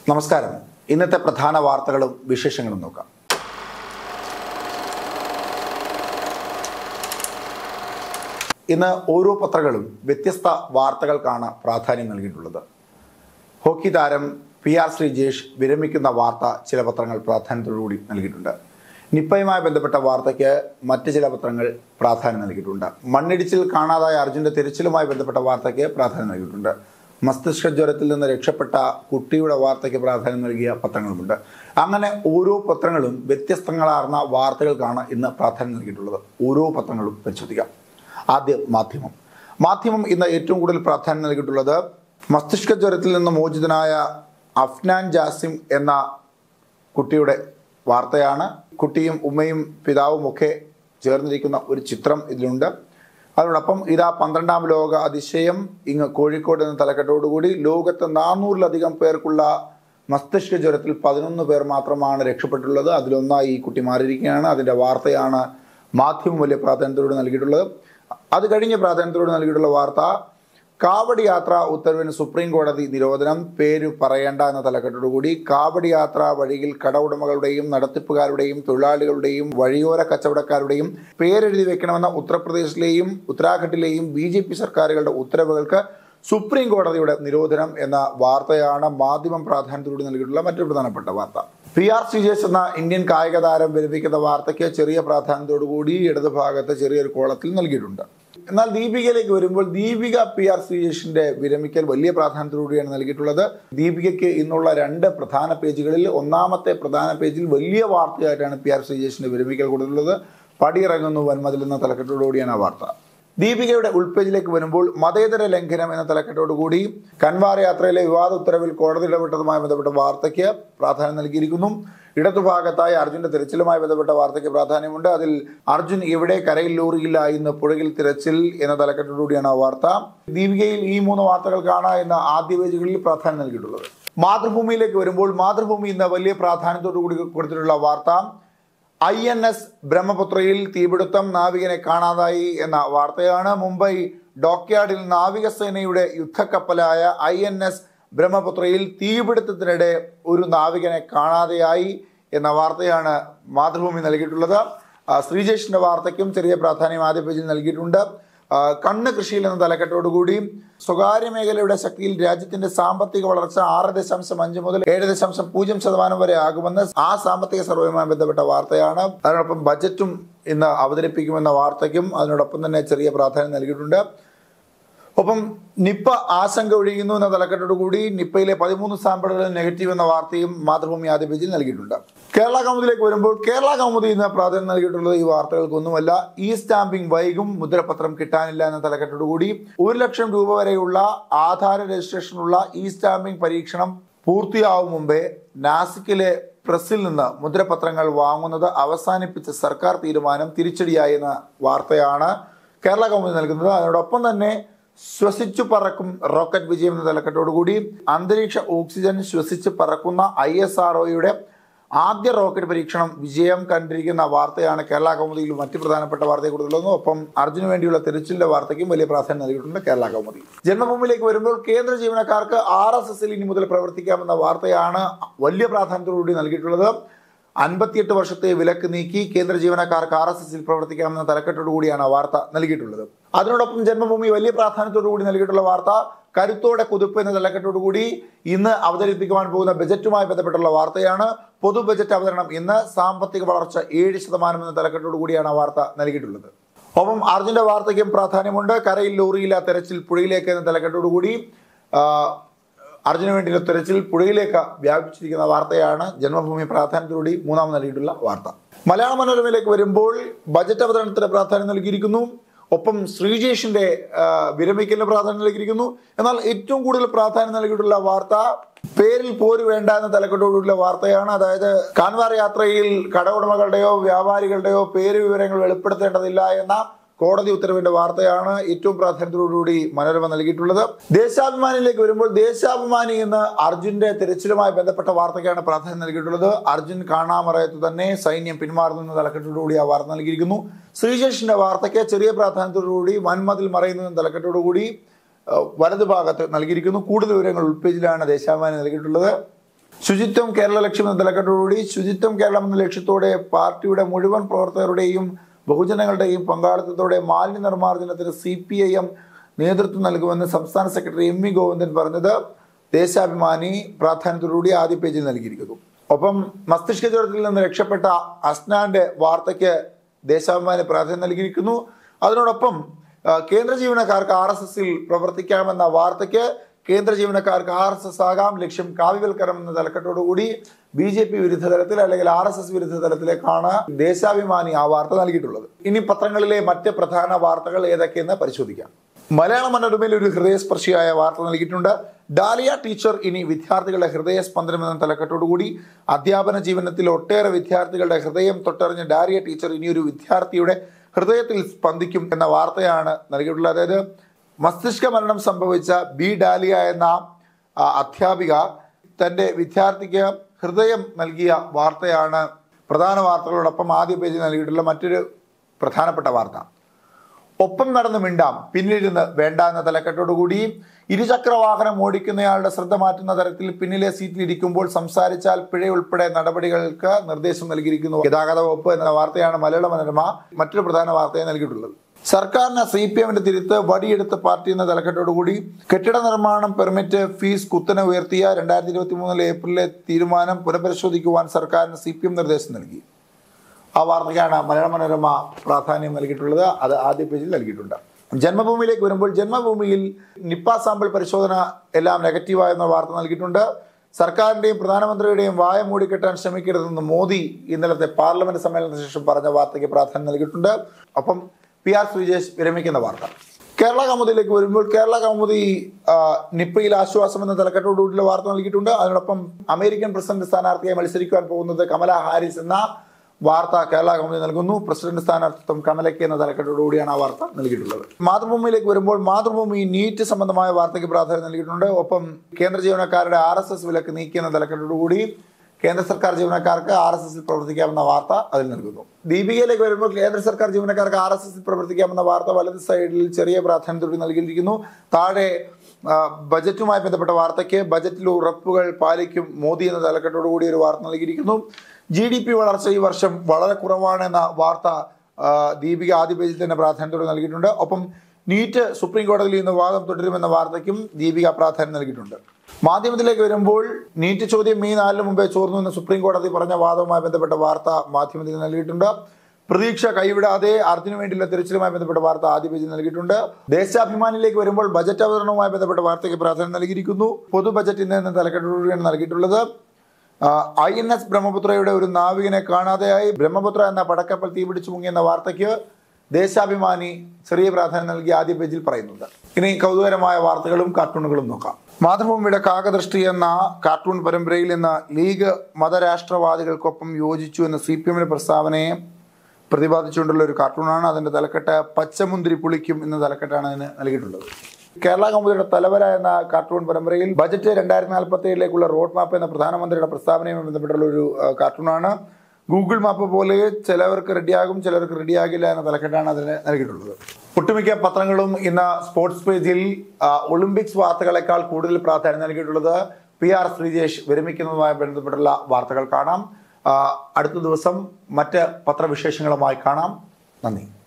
നമസ്കാരം ഇന്നത്തെ പ്രധാന വാർത്തകളും വിശേഷങ്ങളും നോക്കാം ഇന്ന് ഓരോ പത്രങ്ങളും വ്യത്യസ്ത വാർത്തകൾക്കാണ് പ്രാധാന്യം നൽകിയിട്ടുള്ളത് ഹോക്കി താരം പി ആർ ശ്രീജേഷ് വിരമിക്കുന്ന വാർത്ത ചില പത്രങ്ങൾ പ്രാധാന്യത്തോടുകൂടി നൽകിയിട്ടുണ്ട് നിപ്പയുമായി ബന്ധപ്പെട്ട വാർത്തയ്ക്ക് മറ്റ് ചില പത്രങ്ങൾ പ്രാധാന്യം നൽകിയിട്ടുണ്ട് മണ്ണിടിച്ചിൽ കാണാതായ അർജുൻ്റെ തിരച്ചിലുമായി ബന്ധപ്പെട്ട വാർത്തയ്ക്ക് പ്രാധാന്യം നൽകിയിട്ടുണ്ട് മസ്തിഷ്ക ജ്വരത്തിൽ നിന്ന് രക്ഷപ്പെട്ട കുട്ടിയുടെ വാർത്തയ്ക്ക് പ്രാധാന്യം നൽകിയ പത്രങ്ങളുമുണ്ട് അങ്ങനെ ഓരോ പത്രങ്ങളും വ്യത്യസ്തങ്ങളാർന്ന വാർത്തകൾക്കാണ് ഇന്ന് പ്രാധാന്യം നൽകിയിട്ടുള്ളത് ഓരോ പത്രങ്ങളും പരിശോധിക്കാം ആദ്യം മാധ്യമം മാധ്യമം ഇന്ന് ഏറ്റവും കൂടുതൽ പ്രാധാന്യം നൽകിയിട്ടുള്ളത് മസ്തിഷ്ക ജ്വരത്തിൽ നിന്ന് മോചിതനായ അഫ്നാൻ ജാസിം എന്ന കുട്ടിയുടെ വാർത്തയാണ് കുട്ടിയും ഉമ്മയും പിതാവും ഒക്കെ ചേർന്നിരിക്കുന്ന ഒരു ചിത്രം ഇതിലുണ്ട് അതോടൊപ്പം ഇതാ പന്ത്രണ്ടാം ലോക അതിശയം ഇങ്ങ് കോഴിക്കോട് എന്ന തലക്കെട്ടോടുകൂടി ലോകത്ത് നാനൂറിലധികം പേർക്കുള്ള മസ്തിഷ്ക ജ്വരത്തിൽ പതിനൊന്ന് പേർ മാത്രമാണ് രക്ഷപ്പെട്ടുള്ളത് അതിലൊന്നായി ഈ കുട്ടി മാറിയിരിക്കുകയാണ് അതിൻ്റെ വാർത്തയാണ് മാധ്യമം വലിയ പ്രാധാന്യത്തോട് നൽകിയിട്ടുള്ളത് അത് കഴിഞ്ഞ് പ്രാധാന്യത്തോട് നൽകിയിട്ടുള്ള വാർത്ത കാവടി യാത്ര ഉത്തരവിന് സുപ്രീം കോടതി നിരോധനം പേര് പറയേണ്ട എന്ന തലക്കെട്ടോടുകൂടി കാവടി യാത്ര വഴിയിൽ കട ഉടമകളുടെയും നടത്തിപ്പുകാരുടെയും തൊഴിലാളികളുടെയും വഴിയോര കച്ചവടക്കാരുടെയും പേരെഴുതി വെക്കണമെന്ന ഉത്തർപ്രദേശിലെയും ഉത്തരാഖണ്ഡിലെയും ബി ജെ പി സർക്കാരുകളുടെ ഉത്തരവുകൾക്ക് സുപ്രീം കോടതിയുടെ നിരോധനം എന്ന വാർത്തയാണ് മാധ്യമം പ്രാധാന്യത്തോട് നൽകിയിട്ടുള്ള മറ്റൊരു പ്രധാനപ്പെട്ട വാർത്ത പി ആർ ശ്രീജേഷ് എന്ന ഇന്ത്യൻ കായിക താരം വിരമിക്കുന്ന വാർത്തയ്ക്ക് ചെറിയ പ്രാധാന്യത്തോടുകൂടി ഇടതുഭാഗത്ത് ചെറിയൊരു കോളത്തിൽ നൽകിയിട്ടുണ്ട് എന്നാൽ ദീപികയിലേക്ക് വരുമ്പോൾ ദീപിക പി ആർ ശ്രീജേഷിന്റെ വിരമിക്കൽ വലിയ പ്രാധാന്യത്തോടുകൂടിയാണ് നൽകിയിട്ടുള്ളത് ദീപികയ്ക്ക് ഇന്നുള്ള രണ്ട് പ്രധാന പേജുകളിൽ ഒന്നാമത്തെ പ്രധാന പേജിൽ വലിയ വാർത്തയായിട്ടാണ് പി ആർ ശ്രീജേഷിന്റെ വിരമിക്കൽ കൊടുത്തിട്ടുള്ളത് പടിയിറങ്ങുന്നു വൻമതിൽ എന്ന തലക്കെട്ടോടുകൂടിയാണ് ആ വാർത്ത ദീപികയുടെ ഉൾപേജിലേക്ക് വരുമ്പോൾ മതേതര ലംഘനം എന്ന തലക്കെട്ടോടുകൂടി കൻവാർ യാത്രയിലെ വിവാദ ഉത്തരവിൽ കോടതി ഇടപെട്ടതുമായി ബന്ധപ്പെട്ട വാർത്തയ്ക്ക് പ്രാധാന്യം നൽകിയിരിക്കുന്നു ഇടതുഭാഗത്തായി അർജുന്റെ തിരച്ചിലുമായി ബന്ധപ്പെട്ട വാർത്തയ്ക്ക് പ്രാധാന്യമുണ്ട് അതിൽ അർജുൻ എവിടെ കരയിൽ ലോറിയില്ല ഇന്ന് പുഴയിൽ തിരച്ചിൽ എന്ന തലക്കെട്ടോടുകൂടിയാണ് ആ വാർത്ത ദീപികയിൽ ഈ മൂന്ന് വാർത്തകൾക്കാണ് ഇന്ന് ആദ്യ പേജുകളിൽ പ്രാധാന്യം നൽകിയിട്ടുള്ളത് മാതൃഭൂമിയിലേക്ക് വരുമ്പോൾ മാതൃഭൂമി ഇന്ന് വലിയ പ്രാധാന്യത്തോടു കൂടി കൊടുത്തിട്ടുള്ള വാർത്ത ഐ എൻ എസ് ബ്രഹ്മപുത്രയിൽ തീപിടുത്തം നാവികനെ കാണാതായി എന്ന വാർത്തയാണ് മുംബൈ ഡോക്യാർഡിൽ നാവികസേനയുടെ യുദ്ധക്കപ്പലായ ഐ എൻ എസ് ബ്രഹ്മപുത്രയിൽ തീപിടുത്തത്തിനിടെ ഒരു നാവികനെ കാണാതെയായി എന്ന വാർത്തയാണ് മാതൃഭൂമി നൽകിയിട്ടുള്ളത് ആ, ശ്രീജേഷിന്റെ വാർത്തയ്ക്കും ചെറിയ പ്രാധാന്യം ആദ്യ പേജിൽ നൽകിയിട്ടുണ്ട് ആ, കണ്ണ് കൃഷിയിൽ എന്ന തലക്കെട്ടോടുകൂടി സ്വകാര്യ മേഖലയുടെ ശക്തിയിൽ രാജ്യത്തിന്റെ സാമ്പത്തിക വളർച്ച ആറ് ദശാംശം അഞ്ച് മുതൽ ഏഴ് ദശാംശം പൂജ്യം ശതമാനം വരെ ആകുമെന്ന് ആ സാമ്പത്തിക സർവേയുമായി ബന്ധപ്പെട്ട വാർത്തയാണ് അതിനോടൊപ്പം ബജറ്റും ഇന്ന് അവതരിപ്പിക്കുമെന്ന വാർത്തയ്ക്കും അതിനോടൊപ്പം തന്നെ ചെറിയ പ്രാധാന്യം നൽകിയിട്ടുണ്ട് ഒപ്പം നിപ്പ ആശങ്ക ഒഴിയുന്നു എന്ന തലക്കെട്ടോടുകൂടി നിപ്പയിലെ പതിമൂന്ന് സാമ്പിളുകൾ നെഗറ്റീവ് എന്ന വാർത്തയും മാതൃഭൂമി ആദ്യ പേജിൽ നൽകിയിട്ടുണ്ട് കേരള കൗമുദിയിലേക്ക് വരുമ്പോൾ കേരള കൗമുദി ഇന്ന് പ്രാധാന്യം നൽകിയിട്ടുള്ളത് ഈ വാർത്തകൾക്കൊന്നുമല്ല ഈ സ്റ്റാമ്പിംഗ് വൈകും മുദ്രപത്രം കിട്ടാനില്ല എന്ന തലക്കെട്ടോടുകൂടി ഒരു ലക്ഷം രൂപ വരെയുള്ള ആധാര രജിസ്ട്രേഷനുള്ള ഈ സ്റ്റാമ്പിംഗ് പരീക്ഷണം പൂർത്തിയാവും മുമ്പേ നാസിക്കിലെ പ്രസിൽ നിന്ന് മുദ്രപത്രങ്ങൾ വാങ്ങുന്നത് അവസാനിപ്പിച്ച സർക്കാർ തീരുമാനം തിരിച്ചടിയായി എന്ന വാർത്തയാണ് കേരള കൗമുദി നൽകുന്നത് അതിനോടൊപ്പം തന്നെ ശ്വസിച്ചു പറക്കും റോക്കറ്റ് വിജയം എന്ന തലക്കെട്ടോടുകൂടി അന്തരീക്ഷ ഓക്സിജൻ ശ്വസിച്ച് പറക്കുന്ന ഐ എസ് ആർ ആദ്യ റോക്കറ്റ് പരീക്ഷണം വിജയം കണ്ടിരിക്കുന്ന വാർത്തയാണ് കേരള കൗമുദിയിൽ മറ്റ് പ്രധാനപ്പെട്ട വാർത്തയെ കൊടുത്തുള്ളത് ഒപ്പം അർജുന് വേണ്ടിയുള്ള തിരച്ചിലിന്റെ വാർത്തയ്ക്കും വലിയ പ്രാധാന്യം നൽകിയിട്ടുണ്ട് കേരള കൗമുദി ജന്മഭൂമിയിലേക്ക് വരുമ്പോൾ കേന്ദ്ര ജീവനക്കാർക്ക് ആർ എസ് എസിൽ ഇനി മുതൽ പ്രവർത്തിക്കാമെന്ന വാർത്തയാണ് വലിയ പ്രാധാന്യത്തോടുകൂടി നൽകിയിട്ടുള്ളത് അൻപത്തിയെട്ട് വർഷത്തെ വിലക്ക് നീക്കി കേന്ദ്ര ജീവനക്കാർക്ക് ആർ എസ് എസിൽ പ്രവർത്തിക്കാമെന്ന തലക്കെട്ടോടു കൂടിയാണ് ആ വാർത്ത നൽകിയിട്ടുള്ളത് അതിനോടൊപ്പം ജന്മഭൂമി വലിയ പ്രാധാന്യത്തോടു കൂടി നൽകിയിട്ടുള്ള വാർത്ത കരുത്തോടെ കുതിപ്പ് എന്ന തലക്കെട്ടോടു കൂടി ഇന്ന് അവതരിപ്പിക്കുവാൻ പോകുന്ന ബജറ്റുമായി ബന്ധപ്പെട്ടുള്ള വാർത്തയാണ് പൊതു ബജറ്റ് അവതരണം ഇന്ന് സാമ്പത്തിക വളർച്ച ഏഴ് ശതമാനം എന്ന തലക്കെട്ടോടു കൂടിയാണ് ആ വാർത്ത നൽകിയിട്ടുള്ളത് ഒപ്പം അർജുന്റെ വാർത്തയ്ക്കും പ്രാധാന്യമുണ്ട് കരയിൽ ലോറിയില്ല തെരച്ചിൽ പുഴയിലേക്ക് എന്ന തലക്കെട്ടോടുകൂടി ആ, അർജുന് വേണ്ടിയുള്ള തെരച്ചിൽ പുഴയിലേക്ക് വ്യാപിച്ചിരിക്കുന്ന വാർത്തയാണ് ജന്മഭൂമി പ്രാധാന്യത്തോടുകൂടി മൂന്നാമത് നൽകിയിട്ടുള്ള വാർത്ത മലയാള മനോരമയിലേക്ക് വരുമ്പോൾ ബജറ്റ് അവതരണത്തിന് പ്രാധാന്യം നൽകിയിരിക്കുന്നു ഒപ്പം ശ്രീജേഷിന്റെ ആ, വിരമിക്കലിന് പ്രാധാന്യം നൽകിയിരിക്കുന്നു എന്നാൽ ഏറ്റവും കൂടുതൽ പ്രാധാന്യം നൽകിയിട്ടുള്ള വാർത്ത പേരിൽ പോര് വേണ്ട എന്ന തലക്കെട്ടോടുള്ള വാർത്തയാണ് അതായത് കാൻവാർ യാത്രയിൽ കട ഉടമകളുടെയോ വ്യാപാരികളുടെയോ പേര് വിവരങ്ങൾ വെളിപ്പെടുത്തേണ്ടതില്ല എന്ന കോടതി ഉത്തരവിന്റെ വാർത്തയാണ് ഏറ്റവും പ്രാധാന്യത്തോടുകൂടി മനോരമ നൽകിയിട്ടുള്ളത് ദേശാഭിമാനിയിലേക്ക് വരുമ്പോൾ ദേശാഭിമാനി എന്ന് അർജുന്റെ തിരച്ചിലുമായി ബന്ധപ്പെട്ട വാർത്തയ്ക്കാണ് പ്രാധാന്യം നൽകിയിട്ടുള്ളത് അർജുൻ കാണാമറയത്ത് തന്നെ സൈന്യം പിന്മാറുന്ന തലക്കെട്ടോടുകൂടി ആ വാർത്ത നൽകിയിരിക്കുന്നു ശ്രീജേഷിന്റെ വാർത്തയ്ക്ക് ചെറിയ പ്രാധാന്യത്തോടുകൂടി വൻമതിൽ മറയുന്ന തലക്കെട്ടോടുകൂടി ഏഹ്, വലതുഭാഗത്ത് നൽകിയിരിക്കുന്നു കൂടുതൽ വിവരങ്ങൾ ഉൾപേജിലാണ് ദേശാഭിമാനി നൽകിയിട്ടുള്ളത് ശുചിത്വം കേരള ലക്ഷ്യം എന്ന തലക്കെട്ടോടുകൂടി ശുചിത്വം കേരളം എന്ന ലക്ഷ്യത്തോടെ പാർട്ടിയുടെ മുഴുവൻ പ്രവർത്തകരുടെയും ബഹുജനങ്ങളുടെയും പങ്കാളിത്തത്തോടെ മാലിന്യ നിർമ്മാർജ്ജനത്തിന് സി പി ഐ എം നേതൃത്വം നൽകുമെന്ന് സംസ്ഥാന സെക്രട്ടറി എം വി ഗോവിന്ദൻ പറഞ്ഞത് ദേശാഭിമാനി പ്രാധാന്യത്തോടുകൂടി ആദ്യ പേജിൽ നൽകിയിരിക്കുന്നു ഒപ്പം മസ്തിഷ്ക ജ്വരത്തിൽ നിന്ന് രക്ഷപ്പെട്ട അസ്നാന്റെ വാർത്തയ്ക്ക് ദേശാഭിമാനി പ്രാധാന്യം നൽകിയിരിക്കുന്നു അതിനോടൊപ്പം ആ, കേന്ദ്ര ജീവനക്കാർക്ക് ആർ എസ് എസിൽ പ്രവർത്തിക്കാമെന്ന വാർത്തയ്ക്ക് കേന്ദ്ര ജീവനക്കാർക്ക് ആർ എസ് എസ് ആകാം ലക്ഷ്യം കാവ്യവൽക്കരണം എന്ന തലക്കെട്ടോടുകൂടി ബി ജെ പി വിരുദ്ധ തലത്തിൽ അല്ലെങ്കിൽ ആർ എസ് എസ് വിരുദ്ധ തലത്തിലേക്കാണ് ദേശാഭിമാനി ആ വാർത്ത നൽകിയിട്ടുള്ളത് ഇനി പത്രങ്ങളിലെ മറ്റ് പ്രധാന വാർത്തകൾ ഏതൊക്കെയെന്ന് പരിശോധിക്കാം മലയാള മനോരമയിൽ ഒരു ഹൃദയസ്പർശിയായ വാർത്ത നൽകിയിട്ടുണ്ട് ഡാലിയ ടീച്ചർ ഇനി വിദ്യാർത്ഥികളുടെ ഹൃദയസ്പന്ദനം എന്ന തലക്കെട്ടോടുകൂടി അധ്യാപന ജീവനത്തിൽ ഒട്ടേറെ വിദ്യാർത്ഥികളുടെ ഹൃദയം തൊട്ടറിഞ്ഞ ഡാലിയ ടീച്ചർ ഇനി ഒരു വിദ്യാർത്ഥിയുടെ ഹൃദയത്തിൽ സ്പന്ദിക്കും എന്ന വാർത്തയാണ് നൽകിയിട്ടുള്ളത് അതായത് മസ്തിഷ്ക മരണം സംഭവിച്ച ബി ഡാലിയ എന്ന ആ, അധ്യാപിക തൻ്റെ വിദ്യാർത്ഥിക്ക് ഹൃദയം നൽകിയ വാർത്തയാണ് പ്രധാന വാർത്തകളോടൊപ്പം ആദ്യ പേജിൽ നൽകിയിട്ടുള്ള മറ്റൊരു പ്രധാനപ്പെട്ട വാർത്ത ഒപ്പം നടന്ന് മിണ്ടാം പിന്നിലിരുന്ന് വേണ്ട എന്ന തലക്കെട്ടോടുകൂടി ഇരുചക്ര വാഹനം ഓടിക്കുന്നയാളുടെ ശ്രദ്ധ മാറ്റുന്ന തരത്തിൽ പിന്നിലെ സീറ്റിൽ ഇരിക്കുമ്പോൾ സംസാരിച്ചാൽ പിഴ ഉൾപ്പെടെ നടപടികൾക്ക് നിർദ്ദേശം നൽകിയിരിക്കുന്നു ഗതാഗത വകുപ്പ് എന്ന വാർത്തയാണ് മലയാള മനോരമ മറ്റൊരു പ്രധാന വാർത്തയെ നൽകിയിട്ടുള്ളത് സർക്കാരിന് സി പി എമ്മിന്റെ തിരുത്ത് വടിയെടുത്ത പാർട്ടി എന്ന തലക്കെട്ടോടുകൂടി കെട്ടിട നിർമ്മാണം പെർമിറ്റ് ഫീസ് കുത്തനെ ഉയർത്തിയ രണ്ടായിരത്തി ഇരുപത്തി മൂന്നിലെ ഏപ്രിലെ തീരുമാനം പുനഃപരിശോധിക്കുവാൻ സർക്കാരിന് സി പി എം നിർദ്ദേശം നൽകി ആ വാർത്തയ്ക്കാണ് മലയാള മനോരമ പ്രാധാന്യം നൽകിയിട്ടുള്ളത് അത് ആദ്യ പേജിൽ നൽകിയിട്ടുണ്ട് ജന്മഭൂമിയിലേക്ക് വരുമ്പോൾ ജന്മഭൂമിയിൽ നിപ്പ സാമ്പിൾ പരിശോധന എല്ലാം നെഗറ്റീവായെന്ന വാർത്ത നൽകിയിട്ടുണ്ട് സർക്കാരിന്റെയും പ്രധാനമന്ത്രിയുടെയും വായ മൂടിക്കെട്ടാൻ ശ്രമിക്കരുതെന്ന് മോദി ഇന്നലത്തെ പാർലമെന്റ് സമ്മേളനത്തിന് ശേഷം പറഞ്ഞ വാർത്തയ്ക്ക് പ്രാധാന്യം നൽകിയിട്ടുണ്ട് ഒപ്പം പി ആർ ശ്രീജേഷ് വിരമിക്കുന്ന വാർത്ത കേരള കൗമുദിയിലേക്ക് വരുമ്പോൾ കേരള കൗമുദി ആ, നിപ്പയിൽ ആശ്വാസം എന്ന തലക്കെട്ടോടുകൂടിയുള്ള വാർത്ത നൽകിയിട്ടുണ്ട് അതിനോടൊപ്പം അമേരിക്കൻ പ്രസിഡന്റ് സ്ഥാനാർത്ഥിയായി മത്സരിക്കുവാൻ പോകുന്നത് കമല ഹാരിസ് എന്ന വാർത്ത കേരള കൗമുദി നൽകുന്നു പ്രസിഡന്റ് സ്ഥാനാർത്ഥിത്വം കമലയ്ക്ക് എന്ന തലക്കെട്ടോടുകൂടിയാണ് ആ വാർത്ത നൽകിയിട്ടുള്ളത് മാതൃഭൂമിയിലേക്ക് വരുമ്പോൾ മാതൃഭൂമി നീറ്റ് സംബന്ധമായ വാർത്തയ്ക്ക് പ്രാധാന്യം നൽകിയിട്ടുണ്ട് ഒപ്പം കേന്ദ്ര ജീവനക്കാരുടെ ആർ എസ് എസ് വിലക്ക് നീക്കിയെന്ന തലക്കെട്ടോടുകൂടി കേന്ദ്ര സർക്കാർ ജീവനക്കാർക്ക് ആർ എസ് എസിൽ പ്രവർത്തിക്കാമെന്ന വാർത്ത അതിൽ നൽകുന്നു ദീപികയിലേക്ക് വരുമ്പോൾ കേന്ദ്ര സർക്കാർ ജീവനക്കാർക്ക് ആർ എസ് എസിൽ പ്രവർത്തിക്കാമെന്ന വാർത്ത വലത് സൈഡിൽ ചെറിയ പ്രാധാന്യത്തോടെ നൽകിയിരിക്കുന്നു താഴെ ആ, ബജറ്റുമായി ബന്ധപ്പെട്ട വാർത്തയ്ക്ക് ബജറ്റിൽ ഉറപ്പുകൾ പാലിക്കും മോദി എന്ന തലക്കെട്ടോടുകൂടി ഒരു വാർത്ത നൽകിയിരിക്കുന്നു ജി ഡി പി വളർച്ച ഈ വർഷം വളരെ കുറവാണെന്ന വാർത്ത ആ, ദീപിക ആദ്യ പേജിൽ തന്നെ പ്രാധാന്യത്തോടെ നൽകിയിട്ടുണ്ട് ഒപ്പം നീറ്റ് സുപ്രീം കോടതിയിൽ ഇന്ന് വാദം തുടരുമെന്ന വാർത്തയ്ക്കും ദീപിക പ്രാധാന്യം നൽകിയിട്ടുണ്ട് മാധ്യമത്തിലേക്ക് വരുമ്പോൾ നീറ്റ് ചോദ്യം മെയ് നാലിന് മുമ്പേ ചോർന്നു എന്ന് സുപ്രീം കോടതി പറഞ്ഞ വാദവുമായി ബന്ധപ്പെട്ട വാർത്ത മാധ്യമത്തിൽ നൽകിയിട്ടുണ്ട് പ്രതീക്ഷ കൈവിടാതെ അർജുന് വേണ്ടിയുള്ള തിരച്ചിലുമായി ബന്ധപ്പെട്ട വാർത്ത ആദ്യ പേജിൽ നൽകിയിട്ടുണ്ട് ദേശാഭിമാനിയിലേക്ക് വരുമ്പോൾ ബജറ്റ് അവതരണവുമായി ബന്ധപ്പെട്ട വാർത്തയ്ക്ക് പ്രാധാന്യം നൽകിയിരിക്കുന്നു പൊതു ബജറ്റ് ഇന്ന് എന്ന തലക്കെട്ടോടുകൂടിയാണ് നൽകിയിട്ടുള്ളത് ഐ എൻ എസ് ബ്രഹ്മപുത്രയുടെ ഒരു നാവികനെ കാണാതെയായി ബ്രഹ്മപുത്ര എന്ന പടക്കപ്പൽ തീപിടിച്ചു മുങ്ങിയെന്ന വാർത്തയ്ക്ക് ദേശാഭിമാനി ചെറിയ പ്രാധാന്യം നൽകി ആദ്യ പേജിൽ പറയുന്നുണ്ട് ഇനി കൗതുകരമായ വാർത്തകളും കാർട്ടൂണുകളും നോക്കാം മാതൃഭൂമിയുടെ കാകദൃഷ്ടി എന്ന കാർട്ടൂൺ പരമ്പരയിൽ നിന്ന് ലീഗ് മതരാഷ്ട്രവാദികൾക്കൊപ്പം യോജിച്ചു എന്ന സി പി എമ്മിന്റെ പ്രസ്താവനയെ പ്രതിപാദിച്ചുകൊണ്ടുള്ള ഒരു കാർട്ടൂണാണ് അതിന്റെ തലക്കെട്ട് പച്ചമുന്തിരി പുളിക്കും എന്ന തലക്കെട്ടാണ് അതിന് നൽകിയിട്ടുള്ളത് കേരള കൗമുദിയുടെ തലവര എന്ന കാർട്ടൂൺ പരമ്പരയിൽ ബജറ്റ് രണ്ടായിരത്തി നാൽപ്പത്തി ഏഴിലേക്കുള്ള റോഡ് മാപ്പ് എന്ന പ്രധാനമന്ത്രിയുടെ പ്രസ്താവനയുമായി ബന്ധപ്പെട്ടുള്ള ഒരു ആ, കാർട്ടൂണാണ് ഗൂഗിൾ മാപ്പ് പോലെ ചിലവർക്ക് റെഡിയാകും ചിലർക്ക് റെഡിയാകില്ല എന്ന തലക്കെട്ടാണ് അതിന് നൽകിയിട്ടുള്ളത് ഒട്ടുമിക്ക പത്രങ്ങളും ഇന്ന് സ്പോർട്സ് പേജിൽ ആ, ഒളിമ്പിക്സ് വാർത്തകളെക്കാൾ കൂടുതൽ പ്രാധാന്യം നൽകിയിട്ടുള്ളത് പി ആർ ശ്രീജേഷ് വിരമിക്കുന്നതുമായി ബന്ധപ്പെട്ടുള്ള വാർത്തകൾ കാണാം ആ, അടുത്ത ദിവസം മറ്റ് പത്രവിശേഷങ്ങളുമായി കാണാം നന്ദി